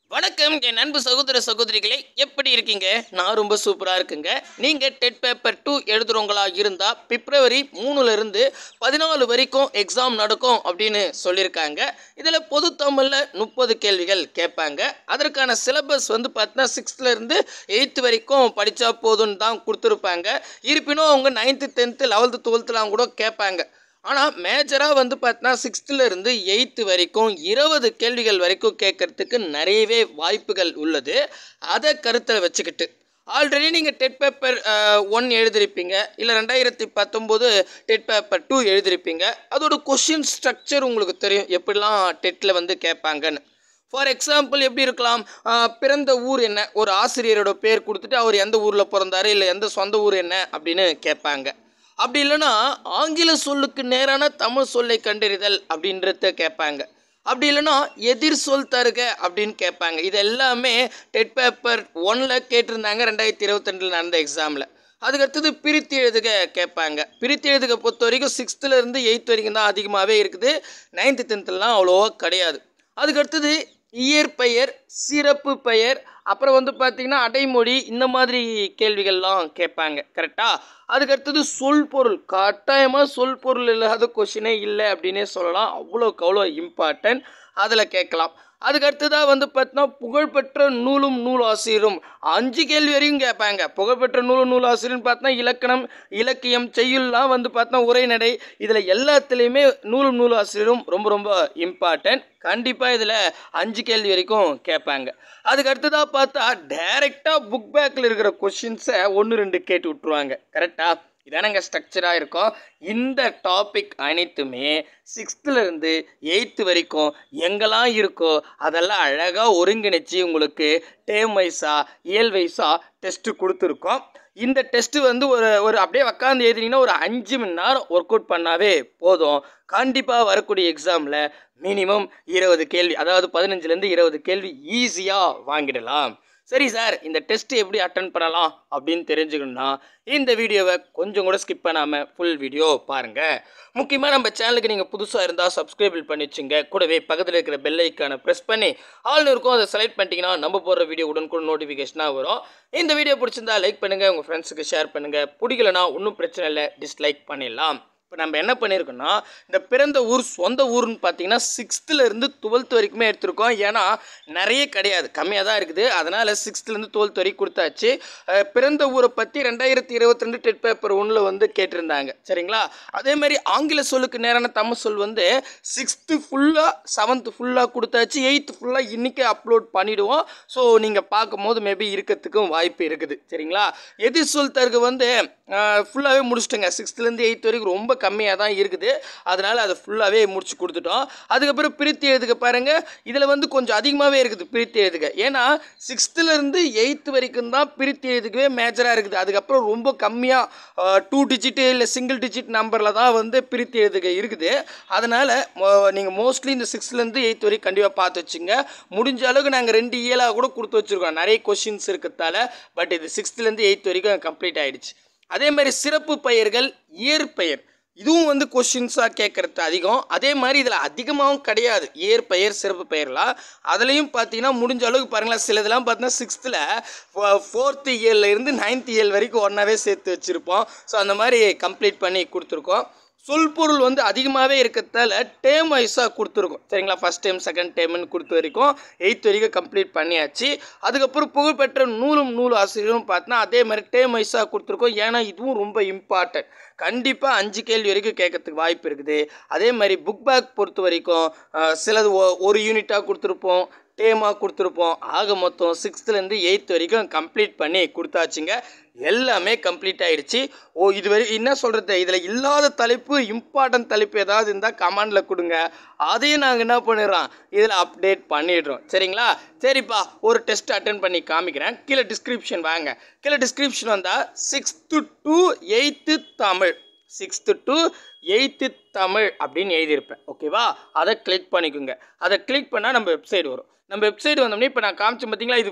வணக்கம் என் அன்பு சகோதர சகோதரிகளே எப்படி இருக்கீங்க நான் ரொம்ப சூப்பராக இருக்குங்க நீங்கள் டெட் பேப்பர் டூ எழுதுறவங்களா இருந்தால் பிப்ரவரி மூணுலேருந்து பதினாலு வரைக்கும் எக்ஸாம் நடக்கும் அப்படின்னு சொல்லியிருக்காங்க இதில் பொது தமிழில் முப்பது கேள்விகள் கேட்பாங்க அதற்கான சிலபஸ் வந்து பார்த்தீங்கன்னா சிக்ஸ்த்லேருந்து எயித்து வரைக்கும் படித்தா போதும்னு தான் கொடுத்துருப்பாங்க இருப்பினும் அவங்க நைன்த்து டென்த்து லெவல்த்து டுவெல்த்துலாம் கூட கேட்பாங்க ஆனால் மேஜராக வந்து பார்த்தீங்கன்னா சிக்ஸ்த்தில் இருந்து எயித்து வரைக்கும் இருபது கேள்விகள் வரைக்கும் கேட்கறதுக்கு நிறையவே வாய்ப்புகள் உள்ளது அதை கருத்தில் வச்சுக்கிட்டு ஆல்ரெடி நீங்கள் டெட் பேப்பர் ஒன் எழுதிருப்பீங்க இல்லை ரெண்டாயிரத்தி பத்தொம்போது டெட் பேப்பர் டூ எழுதிருப்பீங்க அதோட கொஷின் ஸ்ட்ரக்சர் உங்களுக்கு தெரியும் எப்படிலாம் டெட்டில் வந்து கேட்பாங்கன்னு ஃபார் எக்ஸாம்பிள் எப்படி இருக்கலாம் ஆஹ் பிறந்த ஊர் என்ன ஒரு ஆசிரியரோட பேர் கொடுத்துட்டு அவர் எந்த ஊரில் பிறந்தாரு இல்லை எந்த சொந்த ஊர் என்ன அப்படின்னு கேட்பாங்க அப்படி இல்லைன்னா ஆங்கில சொல்லுக்கு நேரான தமிழ் சொல்லை கண்டறிதல் அப்படின்றத கேட்பாங்க அப்படி இல்லைன்னா எதிர் சொல் தருக அப்படின்னு கேட்பாங்க இது எல்லாமே டெட் பேப்பர் ஒன்ல கேட்டிருந்தாங்க ரெண்டாயிரத்தி இருபத்தெண்டில் நடந்த எக்ஸாமில் அதுக்கடுத்தது பிரித்து எழுதுக கேட்பாங்க பிரித்து எழுதுக பொறுத்த வரைக்கும் சிக்ஸ்த்தில் இருந்து எயித் வரைக்கும் தான் அதிகமாகவே இருக்குது நைன்த்து டென்த்துலலாம் அவ்வளோவா கிடையாது அதுக்கடுத்தது இயற்பெயர் சிறப்பு பெயர் அப்புறம் வந்து பார்த்திங்கன்னா அடைமொழி இந்த மாதிரி கேள்விகள்லாம் கேட்பாங்க கரெக்டாக அதுக்கடுத்தது சொல் பொருள் கட்டாயமாக சொல் பொருள் இல்லாத கொஷினே இல்லை அப்படின்னே சொல்லலாம் அவ்வளோக்கு அவ்வளோ இம்பார்ட்டன்ட் அதில் கேட்கலாம் அதுக்கு அடுத்ததாக வந்து பார்த்தீங்கன்னா புகழ்பெற்ற நூலும் நூலாசிரியரும் அஞ்சு கேள்வி வரையும் கேட்பாங்க புகழ்பெற்ற நூலும் நூலாசிரியர்னு பார்த்தா இலக்கணம் இலக்கியம் செய்யுள்லாம் வந்து பார்த்தா உரைநடை இதில் எல்லாத்துலேயுமே நூலும் நூலாசிரியரும் ரொம்ப ரொம்ப இம்பார்ட்டன்ட் கண்டிப்பாக இதில் அஞ்சு கேள்வி வரைக்கும் கேட்பாங்க அதுக்கு அடுத்ததாக பார்த்தா டைரெக்டாக புக் பேக்கில் இருக்கிற கொஷின்ஸை ஒன்று ரெண்டு கேட்டு விட்ருவாங்க கரெக்டாக இதானங்க ஸ்ட்ரக்சராக இருக்கும் இந்த டாபிக் அனைத்துமே சிக்ஸ்த்துலேருந்து எயித்து வரைக்கும் எங்கெல்லாம் இருக்கோ அதெல்லாம் அழகாக ஒருங்கிணைச்சு உங்களுக்கு டேம் வைஸாக இயல் வைஸாக டெஸ்ட்டு கொடுத்துருக்கோம் இந்த டெஸ்ட்டு வந்து ஒரு ஒரு அப்படியே உக்காந்து எழுதினீங்கன்னா ஒரு அஞ்சு மணி நேரம் ஒர்க் அவுட் பண்ணாவே போதும் கண்டிப்பாக வரக்கூடிய எக்ஸாமில் மினிமம் இருபது கேள்வி அதாவது பதினஞ்சுலேருந்து இருபது கேள்வி ஈஸியாக வாங்கிடலாம் சரி சார் இந்த டெஸ்ட் எப்படி அட்டன் பண்ணலாம் அப்படின்னு தெரிஞ்சுக்கணும்னா இந்த வீடியோவை கொஞ்சம் கூட ஸ்கிப் பண்ணாமல் ஃபுல் வீடியோ பாருங்கள் முக்கியமாக நம்ம சேனலுக்கு நீங்கள் புதுசாக இருந்தால் சப்ஸ்கிரைப் பண்ணி வச்சுங்க கூடவே பக்கத்தில் இருக்கிற பெல் ஐக்கானை ப்ரெஸ் பண்ணி ஆல் இருக்கும் அதை செலக்ட் பண்ணிட்டீங்கன்னா நம்ம போடுற வீடியோ உடனுக்குடன் நோட்டிஃபிகேஷனாக வரும் இந்த வீடியோ பிடிச்சிருந்தா லைக் பண்ணுங்கள் உங்கள் ஃப்ரெண்ட்ஸுக்கு ஷேர் பண்ணுங்கள் பிடிக்கலனா ஒன்றும் பிரச்சனை இல்லை டிஸ்லைக் பண்ணிடலாம் இப்போ நம்ம என்ன பண்ணியிருக்கோம்னா இந்த பிறந்த ஊர் சொந்த ஊர்னு பார்த்தீங்கன்னா சிக்ஸ்த்துலேருந்து டுவெல்த் வரைக்குமே எடுத்திருக்கோம் ஏன்னா நிறைய கிடையாது கம்மியாக தான் இருக்குது அதனால் சிக்ஸ்த்துலேருந்து டுவெல்த் வரைக்கும் கொடுத்தாச்சு அஹ் பிறந்த ஊரை பற்றி ரெண்டாயிரத்தி இருபத்தி ரெண்டு டெட் பேப்பர் ஒன்றில் வந்து கேட்டிருந்தாங்க சரிங்களா அதே மாதிரி ஆங்கில சொல்லுக்கு நேரான தமிழ் சொல் வந்து சிக்ஸ்த்து ஃபுல்லாக செவன்த்து ஃபுல்லாக கொடுத்தாச்சு எயித்து ஃபுல்லாக இன்றைக்கே அப்லோட் பண்ணிவிடுவோம் ஸோ நீங்கள் பார்க்கும்போது மேபி இருக்கிறதுக்கும் வாய்ப்பு இருக்குது சரிங்களா எதிர் சொல் தருக்கு வந்து ஃபுல்லாகவே முடிச்சிட்டோங்க சிக்ஸ்த்துலேருந்து எயித் வரைக்கும் ரொம்ப கம்மியாக தான் இருக்குது அதனால் அதை ஃபுல்லாகவே முடிச்சு கொடுத்துட்டோம் அதுக்கப்புறம் பிரித்து எழுதுக பாருங்கள் இதில் வந்து கொஞ்சம் அதிகமாகவே இருக்குது பிரித்து எழுதுக ஏன்னா சிக்ஸ்த்துலேருந்து எயித்து வரைக்கும் தான் பிரித்து எழுதுக்கவே மேஜராக இருக்குது அதுக்கப்புறம் ரொம்ப கம்மியாக டூ டிஜிட்டு இல்லை சிங்கிள் டிஜிட் நம்பரில் தான் வந்து பிரித்து எழுதுக இருக்குது அதனால் நீங்கள் மோஸ்ட்லி இந்த சிக்ஸ்த்லேருந்து எயித் வரைக்கும் கண்டிப்பாக பார்த்து வச்சுங்க முடிஞ்ச அளவுக்கு நாங்கள் ரெண்டு இயலாக கூட கொடுத்து வச்சுருக்கோம் நிறைய கொஷின்ஸ் இருக்கிறதால பட் இது சிக்ஸ்த்துலேருந்து எயித் வரைக்கும் கம்ப்ளீட் ஆகிடுச்சு அதே மாதிரி சிறப்பு பெயர்கள் இயற்பெயர் இதுவும் வந்து கொஷின்ஸாக கேட்குறது அதிகம் அதே மாதிரி இதில் அதிகமாகவும் கிடையாது இயற்பெயர் சிறப்பு பெயர்லாம் அதுலேயும் பார்த்தீங்கன்னா முடிஞ்ச அளவுக்கு பாருங்களேன் சில இதெல்லாம் பார்த்தீங்கன்னா சிக்ஸ்த்தில் ஃபோர்த்து இயர்ல இருந்து நைன்த் இயர் வரைக்கும் ஒன்றாவே சேர்த்து வச்சுருப்போம் ஸோ அந்த மாதிரி கம்ப்ளீட் பண்ணி கொடுத்துருக்கோம் சொல் பொருள் வந்து அதிகமாகவே இருக்கிறதால டேம் வைஸாக கொடுத்துருக்கோம் சரிங்களா ஃபஸ்ட் டைம் செகண்ட் டைம்னு கொடுத்த வரைக்கும் எயித் வரைக்கும் கம்ப்ளீட் பண்ணியாச்சு அதுக்கப்புறம் புகழ்பெற்ற நூலும் நூல் ஆசிரியரும் பார்த்தோன்னா அதே மாதிரி டேம் வைஸாக கொடுத்துருக்கோம் ஏன்னா இதுவும் ரொம்ப இம்பார்ட்டன்ட் கண்டிப்பாக அஞ்சு கேள்வி வரைக்கும் கேட்கறதுக்கு வாய்ப்பு இருக்குது அதே மாதிரி புக் பேக் பொறுத்த வரைக்கும் அஹ், சிலது ஒ- ஒரு யூனிட்டாக கொடுத்துருப்போம் டேமாக கொடுத்துருப்போம் ஆக மொத்தம் சிக்ஸ்த்துலேருந்து எயித் வரைக்கும் கம்ப்ளீட் பண்ணி கொடுத்தாச்சுங்க எல்லாமே கம்ப்ளீட் ஆயிடுச்சு ஓ இது வரை என்ன சொல்கிறது இதில் இல்லாத தலைப்பு இம்பார்ட்டன்ட் தலைப்பு ஏதாவது இருந்தால் கமெண்டில் கொடுங்க அதையும் நாங்கள் என்ன பண்ணிடுறோம் இதில் அப்டேட் பண்ணிடுறோம் சரிங்களா சரிப்பா ஒரு டெஸ்ட் அட்டன் பண்ணி காமிக்கிறேன் கீழே டிஸ்கிரிப்ஷன் வாங்க கீழே டிஸ்கிரிப்ஷன் வந்தால் sixth to eighth Tamil sixth to eighth Tamil அப்படின்னு எழுதியிருப்பேன் ஓகேவா அதை கிளிக் பண்ணிக்கோங்க அதை கிளிக் பண்ணால் நம்ம வெப்சைட் வரும் நம்ம வெப்சைட் வந்தோம்னா இப்போ நான் காமிச்சேன் பார்த்தீங்களா இது ஃபுல்லாக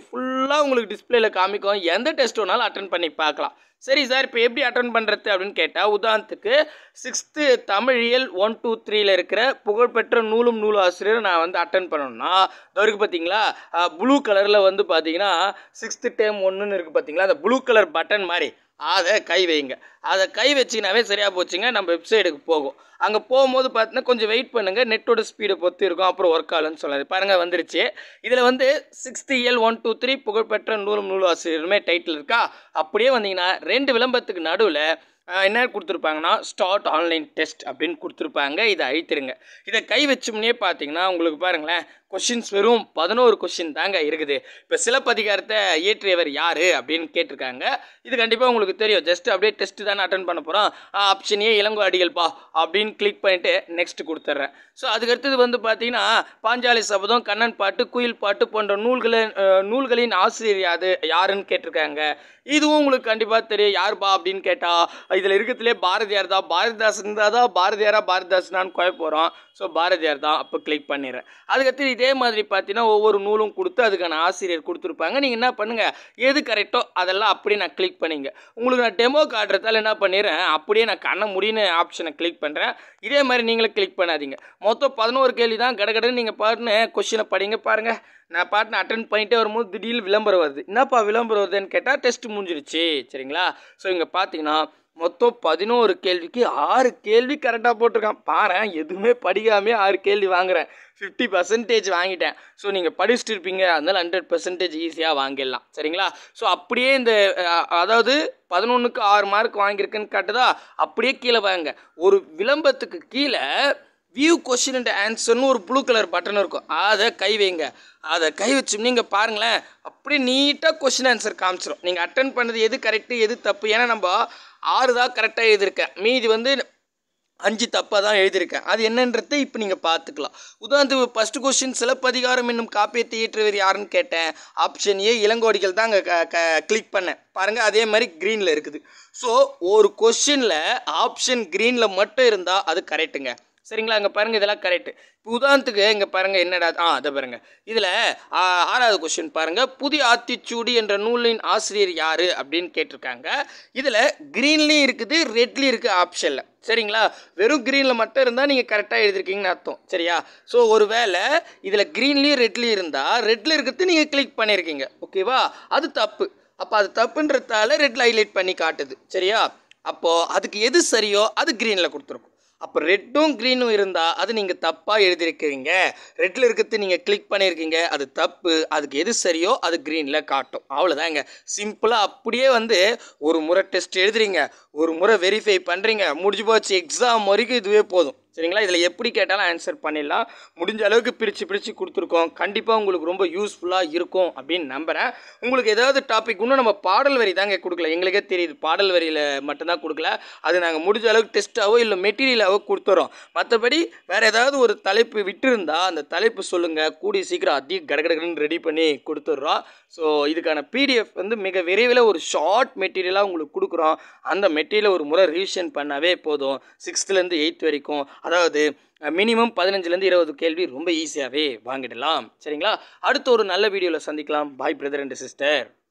ஃபுல்லாக உங்களுக்கு டிஸ்பிளேல காமிக்கும் எந்த டெஸ்ட் வேணாலும் அட்டன் பண்ணி பார்க்கலாம் சரி சார் இப்போ எப்படி அட்டன் பண்ணுறது அப்படின்னு கேட்டால் உதாரணத்துக்கு சிக்ஸ்த்து தமிழியல் ஒன் டூ த்ரீல இருக்கிற புகழ்பெற்ற நூலும் நூல் ஆசிரியர் நான் வந்து அட்டன் பண்ணணும்னா இதற்கு பார்த்தீங்களா ப்ளூ கலரில் வந்து பார்த்தீங்கன்னா சிக்ஸ்த்து டேம் ஒன்றுன்னு இருக்குது பார்த்தீங்களா அந்த ப்ளூ கலர் பட்டன் மாதிரி அதை கை வைங்க அதை கை வச்சிங்கனாவே சரியாக போச்சுங்க நம்ம வெப்சைட்டுக்கு போகும் அங்கே போகும்போது பார்த்தீங்கன்னா கொஞ்சம் வெயிட் பண்ணுங்கள் நெட்டோட ஸ்பீடை பொறுத்து இருக்கும் அப்புறம் ஒர்க் ஆகலன்னு சொல்லாது பாருங்கள் வந்துருச்சு இதில் வந்து சிக்ஸ்த்து இயல் ஒன் டூ த்ரீ புகழ்பெற்ற நூலும் நூல் ஆசிரியருமே டைட்டில் இருக்கா அப்படியே வந்தீங்கன்னா ரெண்டு விளம்பரத்துக்கு நடுவில் என்ன கொடுத்துருப்பாங்கன்னா ஸ்டார்ட் ஆன்லைன் டெஸ்ட் அப்படின்னு கொடுத்துருப்பாங்க இதை அழித்திருங்க இதை கை வச்சோம்னே பார்த்தீங்கன்னா உங்களுக்கு பாருங்களேன் கொஷின்ஸ் வெறும் பதினோரு கொஷின் தாங்க இருக்குது இப்போ சிலப்பதிகாரத்தை இயற்றியவர் யார் அப்படின்னு கேட்டிருக்காங்க இது கண்டிப்பாக உங்களுக்கு தெரியும் ஜஸ்ட் அப்படியே டெஸ்ட் தானே அட்டன் பண்ண போகிறோம் ஆப்ஷன் ஏ இளங்கோ அடிகள்ப்பா அப்படின்னு கிளிக் பண்ணிட்டு நெக்ஸ்ட் கொடுத்துட்றேன் ஸோ அதுக்கடுத்தது வந்து பார்த்தீங்கன்னா பாஞ்சாலி சபதம் கண்ணன் பாட்டு குயில் பாட்டு போன்ற நூல்களின் அஹ், நூல்களின் ஆசிரியர் யாது யாருன்னு கேட்டிருக்காங்க இதுவும் உங்களுக்கு கண்டிப்பாக தெரியும் யாருப்பா அப்படின்னு கேட்டால் இதில் இருக்கிறதுலே பாரதியார் தான் பாரதிதாசன் இருந்தால் தான் பாரதியாரா பாரதிதாசனான்னு குழப்ப போகிறோம் ஸோ பாரதியார் தான் அப்போ கிளிக் பண்ணிடுறேன் அதுக்கடுத்து இதே மாதிரி பார்த்தீங்கன்னா ஒவ்வொரு நூலும் கொடுத்து அதுக்கான ஆசிரியர் கொடுத்துருப்பாங்க நீங்கள் என்ன பண்ணுங்கள் எது கரெக்டோ அதெல்லாம் அப்படியே நான் கிளிக் பண்ணிங்க உங்களுக்கு நான் டெமோ காட்டுறதால என்ன பண்ணிடுறேன் அப்படியே நான் கண்ண முடின்னு ஆப்ஷனை கிளிக் பண்ணுறேன் இதே மாதிரி நீங்களும் கிளிக் பண்ணாதீங்க மொத்தம் பதினோரு கேள்வி தான் கடகடன்னு நீங்கள் பாட்டுன்னு கொஷினை படிங்க பாருங்கள் நான் பாட்டுன்னு அட்டன் பண்ணிட்டே வரும்போது திடீர்னு விளம்பரம் வருது என்னப்பா விளம்பரம் வருதுன்னு கேட்டால் டெஸ்ட் முடிஞ்சிருச்சு சரிங்களா ஸோ இங்கே பார்த்தீங்கன்னா மொத்தம் பதினோரு கேள்விக்கு ஆறு கேள்வி கரெக்டாக போட்டிருக்கான் பாரேன் எதுவுமே படிக்காமே ஆறு கேள்வி வாங்குறேன் ஃபிஃப்டி பர்சன்டேஜ் வாங்கிட்டேன் ஸோ நீங்கள் படிச்சுட்டு இருப்பீங்க அதனால ஹண்ட்ரட் பர்சன்டேஜ் ஈஸியாக வாங்கிடலாம் சரிங்களா ஸோ அப்படியே இந்த அஹ், அதாவது பதினொன்றுக்கு ஆறு மார்க் வாங்கியிருக்குன்னு காட்டுதா அப்படியே கீழே வாங்க ஒரு விளம்பரத்துக்கு கீழே வியூ கொஷின் அண்ட் ஆன்சர்னு ஒரு ப்ளூ கலர் பட்டன் இருக்கும் அதை கை வைங்க அதை கை வச்சு நீங்கள் பாருங்களேன் அப்படியே நீட்டாக கொஷின் ஆன்சர் காமிச்சிடும் நீங்கள் அட்டன் பண்ணது எது கரெக்டு எது தப்பு ஏன்னா நம்ம ஆறு தான் கரெக்டாக எழுதியிருக்கேன் மீதி வந்து அஞ்சு தப்பாக தான் எழுதியிருக்கேன் அது என்னன்றதை இப்போ நீங்கள் பார்த்துக்கலாம் உதாரணத்துக்கு ஃபஸ்ட்டு கொஸ்டின் சிலப்பதிகாரம் என்னும் காப்பியத்தை இயற்றியவர் யாருன்னு கேட்டேன் ஆப்ஷன் ஏ இளங்கோடிகள் தான் அங்கே கிளிக் பண்ணேன் பாருங்கள் அதே மாதிரி க்ரீனில் இருக்குது ஸோ ஒரு கொஷினில் ஆப்ஷன் க்ரீனில் மட்டும் இருந்தால் அது கரெக்டுங்க சரிங்களா அங்கே பாருங்கள் இதெல்லாம் கரெக்டு இப்போ உதாரணத்துக்கு இங்கே பாருங்கள் என்னடா ஆ அதை பாருங்கள் இதில் ஆறாவது கொஸ்டின் பாருங்கள் புதிய ஆத்திச்சூடி என்ற நூலின் ஆசிரியர் யார் அப்படின்னு கேட்டிருக்காங்க இதில் க்ரீன்லேயும் இருக்குது ரெட்லேயும் இருக்குது ஆப்ஷனில் சரிங்களா வெறும் க்ரீனில் மட்டும் இருந்தால் நீங்கள் கரெக்டாக எழுதிருக்கீங்கன்னு அர்த்தம் சரியா ஸோ ஒரு வேளை இதில் க்ரீன்லேயும் ரெட்லேயும் இருந்தால் ரெட்டில் இருக்கிறது நீங்கள் கிளிக் பண்ணியிருக்கீங்க ஓகேவா அது தப்பு அப்போ அது தப்புன்றதால ரெட்டில் ஹைலைட் பண்ணி காட்டுது சரியா அப்போது அதுக்கு எது சரியோ அது க்ரீனில் கொடுத்துருக்கும் அப்போ ரெட்டும் க்ரீனும் இருந்தால் அது நீங்கள் தப்பாக எழுதியிருக்கிறீங்க ரெட்டில் இருக்கிறது நீங்கள் கிளிக் பண்ணியிருக்கீங்க அது தப்பு அதுக்கு எது சரியோ அது க்ரீனில் காட்டும் அவ்வளோதாங்க சிம்பிளாக அப்படியே வந்து ஒரு முறை டெஸ்ட் எழுதுறீங்க ஒரு முறை வெரிஃபை பண்ணுறீங்க முடிஞ்சு போச்சு எக்ஸாம் வரைக்கும் இதுவே போதும் சரிங்களா இதில் எப்படி கேட்டாலும் ஆன்சர் பண்ணிடலாம் முடிஞ்ச அளவுக்கு பிரித்து பிரித்து கொடுத்துருக்கோம் கண்டிப்பாக உங்களுக்கு ரொம்ப யூஸ்ஃபுல்லாக இருக்கும் அப்படின்னு நம்புகிறேன் உங்களுக்கு ஏதாவது டாபிக் இன்னும் நம்ம பாடல் வரி தாங்க கொடுக்கல எங்களுக்கே தெரியுது பாடல் வரியில் மட்டும்தான் கொடுக்கல அது நாங்கள் முடிஞ்ச அளவுக்கு டெஸ்ட்டாவோ இல்லை மெட்டீரியலாவோ கொடுத்துறோம் மற்றபடி வேறு ஏதாவது ஒரு தலைப்பு விட்டிருந்தா அந்த தலைப்பு சொல்லுங்கள் கூடிய சீக்கிரம் அதிக கடகடகன்னு ரெடி பண்ணி கொடுத்துட்றோம் ஸோ இதுக்கான பிடிஎஃப் வந்து மிக விரைவில் ஒரு ஷார்ட் மெட்டீரியலாக உங்களுக்கு கொடுக்குறோம் அந்த மெட்டீரியலை ஒரு முறை ரிவிஷன் பண்ணாவே போதும் சிக்ஸ்த்துலேருந்து எயித் வரைக்கும் அதாவது மினிமம் பதினஞ்சுலேருந்து இருபது கேள்வி ரொம்ப ஈஸியாகவே வாங்கிடலாம் சரிங்களா அடுத்த ஒரு நல்ல வீடியோவில் சந்திக்கலாம் பாய் பிரதர் அண்ட் சிஸ்டர்